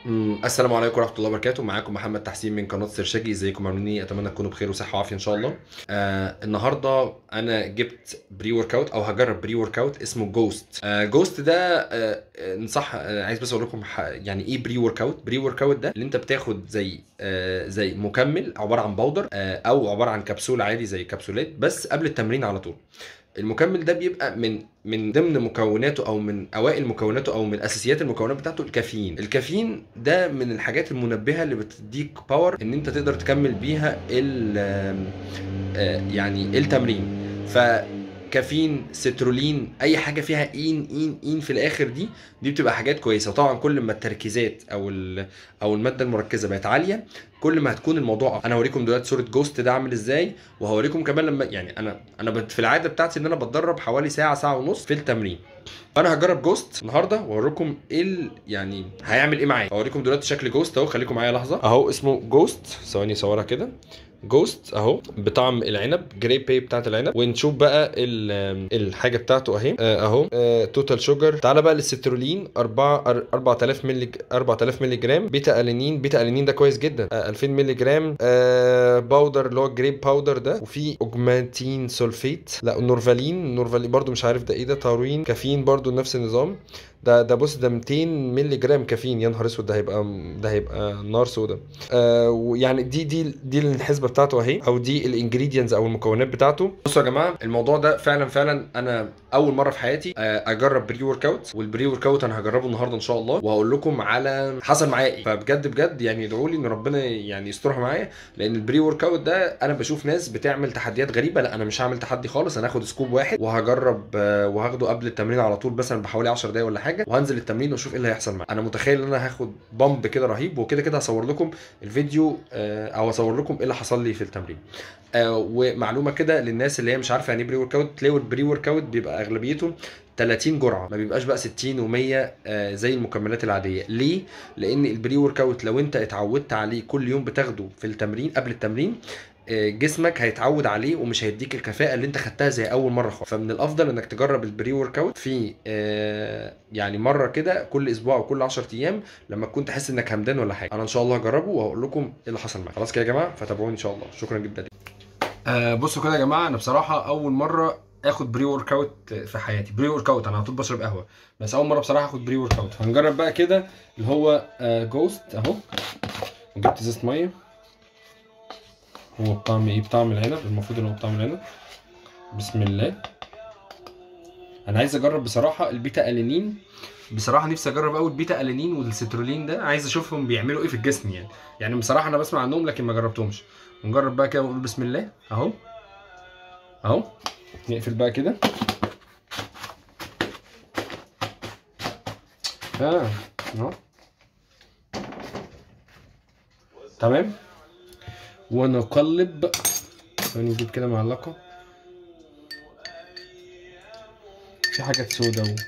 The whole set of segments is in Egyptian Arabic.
مم، السلام عليكم ورحمه الله وبركاته معاكم محمد تحسين من قناه سرشاجي ازيكم عاملين ايه اتمنى تكونوا بخير وصحه وعافيه ان شاء الله آه النهارده انا جبت بري ورك اوت او هجرب بري ورك اوت اسمه جوست آه جوست ده آه آه، نصح آه عايز بس اقول لكم ح- يعني ايه بري ورك اوت بري ورك اوت ده اللي انت بتاخد زي آه زي مكمل عباره عن باودر آه او عباره عن كبسول عادي زي كبسولات بس قبل التمرين على طول المكمل ده بيبقى من من ضمن مكوناته او من اوائل مكوناته او من اساسيات المكونات بتاعته الكافيين الكافيين ده من الحاجات المنبهه اللي بتديك باور ان انت تقدر تكمل بيها ال آه، يعني التمرين فكافيين سترولين اي حاجه فيها اين اين اين في الاخر دي دي بتبقى حاجات كويسه وطبعا كل ما التركيزات او ال- او الماده المركزه بقت عاليه كل ما هتكون الموضوع انا هوريكم دلوقتي صوره جوست ده عامل ازاي وهوريكم كمان لما يعني انا انا بت- في العاده بتاعتي ان انا بتدرب حوالي ساعه ساعه ونص في التمرين فانا هجرب جوست النهارده واوريكم ايه ال- يعني هيعمل ايه معايا هوريكم دلوقتي شكل جوست اهو خليكم معايا لحظه اهو اسمه جوست ثواني صورها كده جوست اهو بطعم العنب جريب باي بتاعت العنب ونشوف بقى ال- الحاجه بتاعته اهي آه، اهو توتال شوجر تعالى بقى للسترولين 4 4000 ملي 4000 ملي جرام بيتا الينين بيتا الينين ده كويس جدا آه، 2000 ملي جرام آه، باودر اللي هو الجريب باودر ده وفي اوجمانتين سولفيت لا نورفالين نورفالين برضو مش عارف ده ايه ده تاروين كافيين برضو نفس النظام ده ده بص ده 200 ملي جرام كافيين يا نهار اسود ده هيبقى ده هيبقى نار سودا آه ويعني دي دي دي الحسبه بتاعته اهي او دي الانجريدينتس او المكونات بتاعته بصوا يا جماعه الموضوع ده فعلا فعلا انا اول مره في حياتي آه اجرب بري ورك اوت والبري ورك اوت انا هجربه النهارده ان شاء الله وهقول لكم على حصل معايا ايه فبجد بجد يعني ادعوا لي ان ربنا يعني يسترها معايا لان البري ورك اوت ده انا بشوف ناس بتعمل تحديات غريبه لا انا مش هعمل تحدي خالص انا هاخد سكوب واحد وهجرب آه، وهاخده قبل التمرين على طول مثلا بحوالي 10 دقايق ولا حاجه وهنزل التمرين واشوف ايه اللي هيحصل معايا انا متخيل ان انا هاخد بامب كده رهيب وكده كده هصور لكم الفيديو آه، او هصور لكم ايه اللي حصل لي في التمرين آه، ومعلومه كده للناس اللي هي مش عارفه يعني ايه بري ورك اوت تلاقوا البري ورك اوت بيبقى اغلبيته 30 جرعه ما بيبقاش بقى 60 و100 آه، زي المكملات العاديه ليه لان البري ورك اوت لو انت اتعودت عليه كل يوم بتاخده في التمرين قبل التمرين آه، جسمك هيتعود عليه ومش هيديك الكفاءه اللي انت خدتها زي اول مره خالص فمن الافضل انك تجرب البري ورك اوت في آه، يعني مره كده كل اسبوع او كل 10 ايام لما تكون تحس انك همدان ولا حاجه انا ان شاء الله هجربه وهقول لكم ايه اللي حصل معايا خلاص كده يا جماعه فتابعوني ان شاء الله شكرا جدا آه بصوا كده يا جماعه انا بصراحه اول مره اخد بري ورك اوت في حياتي بري ورك اوت انا على طول بشرب قهوه بس اول مره بصراحه اخد بري ورك اوت هنجرب بقى كده اللي هو آه جوست اهو جبت ازازه ميه هو بطعم ايه بطعم العنب المفروض ان هو بطعم العنب بسم الله انا عايز اجرب بصراحه البيتا الينين بصراحه نفسي اجرب قوي البيتا الينين والسترولين ده عايز اشوفهم بيعملوا ايه في الجسم يعني يعني بصراحه انا بسمع عنهم لكن ما جربتهمش نجرب بقى كده ونقول بسم الله اهو اهو نقفل بقى كده اه اهو تمام ونقلب ثاني نجيب كده معلقه في حاجات سودا و...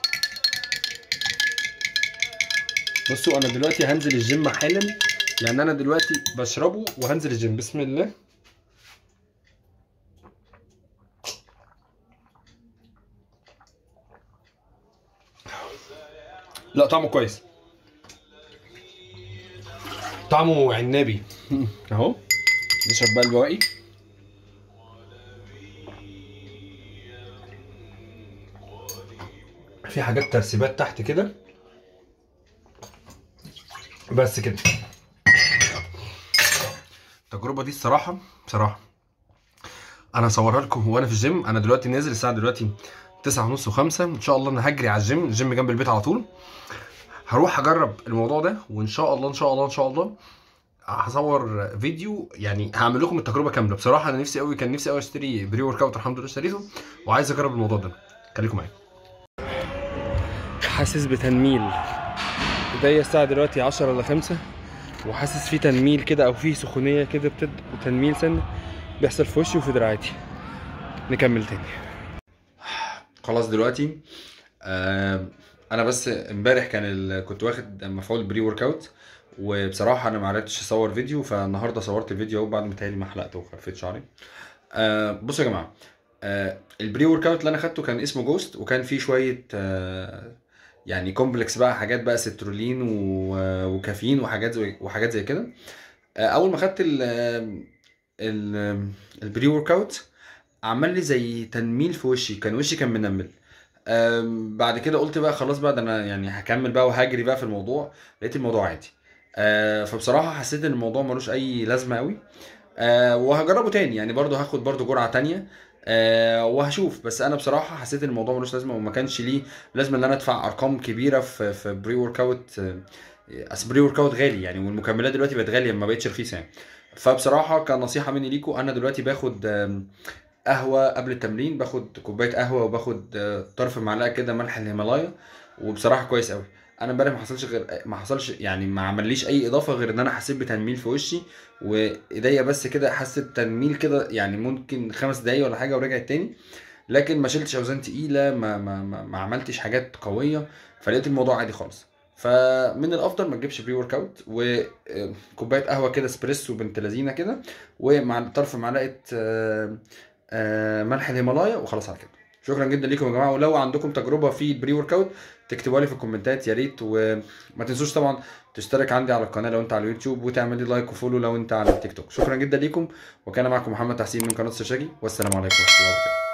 بصوا انا دلوقتي هنزل الجيم حالا يعني انا دلوقتي بشربه وهنزل الجيم بسم الله لا طعمه كويس طعمه عنابي اهو نشرب بقى البواقي في حاجات ترسيبات تحت كده بس كده التجربه دي الصراحه بصراحه انا هصورها لكم وانا في الجيم انا دلوقتي نازل الساعه دلوقتي تسعة ونص وخمسة ان شاء الله انا هجري على الجيم الجيم جنب البيت على طول هروح اجرب الموضوع ده وان شاء الله ان شاء الله ان شاء الله هصور فيديو يعني هعمل لكم التجربه كامله بصراحه انا نفسي قوي كان نفسي قوي اشتري بري ورك اوت الحمد لله اشتريته وعايز اجرب الموضوع ده خليكم معايا حاسس بتنميل ايديا الساعه دلوقتي 10 الا 5 وحاسس في تنميل كده او في سخونيه كده بتد تنميل سنه بيحصل في وشي وفي دراعاتي نكمل تاني خلاص دلوقتي آه انا بس امبارح كان ال... كنت واخد مفعول بري ورك اوت وبصراحه انا ما عرفتش اصور فيديو فالنهارده صورت الفيديو اهو بعد ما تهيألي ما حلقت وخفيت شعري آه بصوا يا جماعه آه البري ورك اوت اللي انا خدته كان اسمه جوست وكان فيه شويه آه يعني كومبلكس بقى حاجات بقى سترولين و- وكافيين وحاجات زي وحاجات زي كده آه، اول ما خدت ال ال البري ورك اوت عمل لي زي تنميل في وشي كان وشي كان منمل آم، بعد كده قلت بقى خلاص بقى ده انا يعني هكمل بقى وهجري بقى في الموضوع لقيت الموضوع عادي آه، فبصراحة حسيت ان الموضوع ملوش اي لازمة قوي آه، وهجربه تاني يعني برضه هاخد برضه جرعة تانية آه، وهشوف بس انا بصراحة حسيت ان الموضوع ملوش لازمة وما كانش ليه لازمة ان انا ادفع ارقام كبيرة في في بري ورك اوت آه، اصل بري ورك اوت غالي يعني والمكملات دلوقتي بقت غالية ما بقتش رخيصة يعني فبصراحة كان نصيحة مني ليكم انا دلوقتي باخد آم، قهوة قبل التمرين باخد كوباية قهوة وباخد آه، طرف معلقة كده ملح الهيمالايا وبصراحة كويس قوي انا امبارح ما حصلش غير ما حصلش يعني ما عمليش اي اضافة غير ان انا حسيت بتنميل في وشي وايديا بس كده حسيت تنميل كده يعني ممكن خمس دقايق ولا حاجة ورجعت تاني لكن ما شلتش اوزان تقيلة ما ما ما, ما عملتش حاجات قوية فلقيت الموضوع عادي خالص فمن الافضل ما تجيبش بري ورك اوت وكوبايه قهوه كده اسبريسو بنت لذينه كده ومع طرف معلقه آه، آه، ملح الهيمالايا وخلاص على كده شكرا جدا ليكم يا جماعه ولو عندكم تجربه في البري ورك اوت تكتبوها لي في الكومنتات يا ريت وما تنسوش طبعا تشترك عندي على القناه لو انت على اليوتيوب وتعمل لي لايك وفولو لو انت على التيك توك شكرا جدا ليكم وكان معكم محمد تحسين من قناه سرشاجي والسلام عليكم ورحمه الله وبركاته